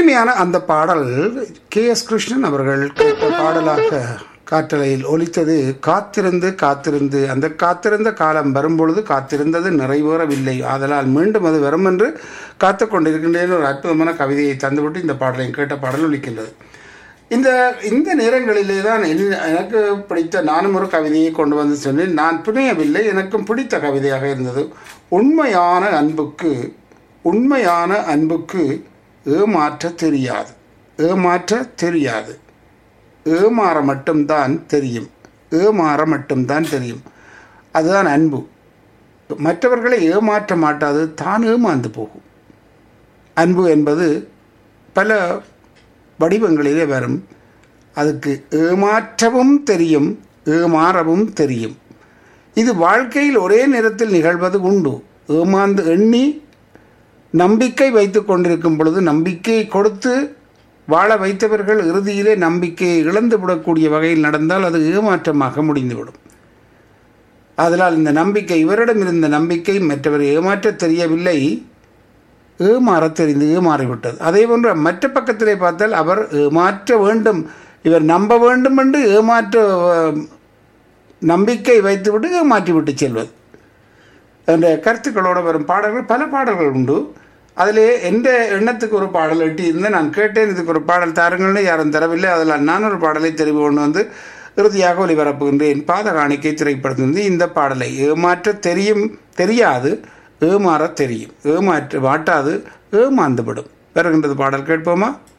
இனிமையான அந்த பாடல் கே எஸ் கிருஷ்ணன் அவர்கள் கேட்ட பாடலாக காற்றலையில் ஒலித்தது காத்திருந்து காத்திருந்து அந்த காத்திருந்த காலம் வரும்பொழுது காத்திருந்தது நிறைவேறவில்லை ஆதலால் மீண்டும் அது வரும் என்று காத்து கொண்டிருக்கின்றேன் ஒரு அற்புதமான கவிதையை தந்துவிட்டு இந்த பாடலை கேட்ட பாடல் ஒலிக்கின்றது இந்த இந்த நேரங்களிலே தான் என்ன- எனக்கு பிடித்த நானும் ஒரு கவிதையை கொண்டு வந்து சொன்னேன் நான் புனையவில்லை எனக்கும் பிடித்த கவிதையாக இருந்தது உண்மையான அன்புக்கு உண்மையான அன்புக்கு ஏமாற்ற தெரியாது ஏமாற்ற தெரியாது ஏமாற மட்டும்தான் தெரியும் ஏமாற மட்டும்தான் தெரியும் அதுதான் அன்பு மற்றவர்களை ஏமாற்ற மாட்டாது தான் ஏமாந்து போகும் அன்பு என்பது பல வடிவங்களிலே வரும் அதுக்கு ஏமாற்றவும் தெரியும் ஏமாறவும் தெரியும் இது வாழ்க்கையில் ஒரே நேரத்தில் நிகழ்வது உண்டு ஏமாந்து எண்ணி நம்பிக்கை வைத்து கொண்டிருக்கும் பொழுது நம்பிக்கையை கொடுத்து வாழ வைத்தவர்கள் இறுதியிலே நம்பிக்கையை இழந்து விடக்கூடிய வகையில் நடந்தால் அது ஏமாற்றமாக முடிந்துவிடும் அதனால் இந்த நம்பிக்கை இவரிடம் இருந்த நம்பிக்கை மற்றவர் ஏமாற்ற தெரியவில்லை ஏமாற தெரிந்து ஏமாறிவிட்டது அதே போன்று மற்ற பக்கத்திலே பார்த்தால் அவர் ஏமாற்ற வேண்டும் இவர் நம்ப வேண்டும் என்று ஏமாற்ற அஹ், நம்பிக்கை வைத்துவிட்டு ஏமாற்றி விட்டு செல்வது என்ற கருத்துக்களோடு வரும் பாடல்கள் பல பாடல்கள் உண்டு அதிலே எந்த எண்ணத்துக்கு ஒரு பாடல் எட்டி இருந்தேன் நான் கேட்டேன் இதுக்கு ஒரு பாடல் தாருங்கள்னு யாரும் தரவில்லை அதில் நான் ஒரு பாடலை தெரிவு கொண்டு வந்து இறுதியாக ஒளிபரப்புகின்றேன் பாத காணிக்கை திரைப்படத்திலிருந்து இந்த பாடலை ஏமாற்ற தெரியும் தெரியாது ஏமாற தெரியும் ஏமாற்ற மாட்டாது ஏமாந்துவிடும் வருகின்றது பாடல் கேட்போமா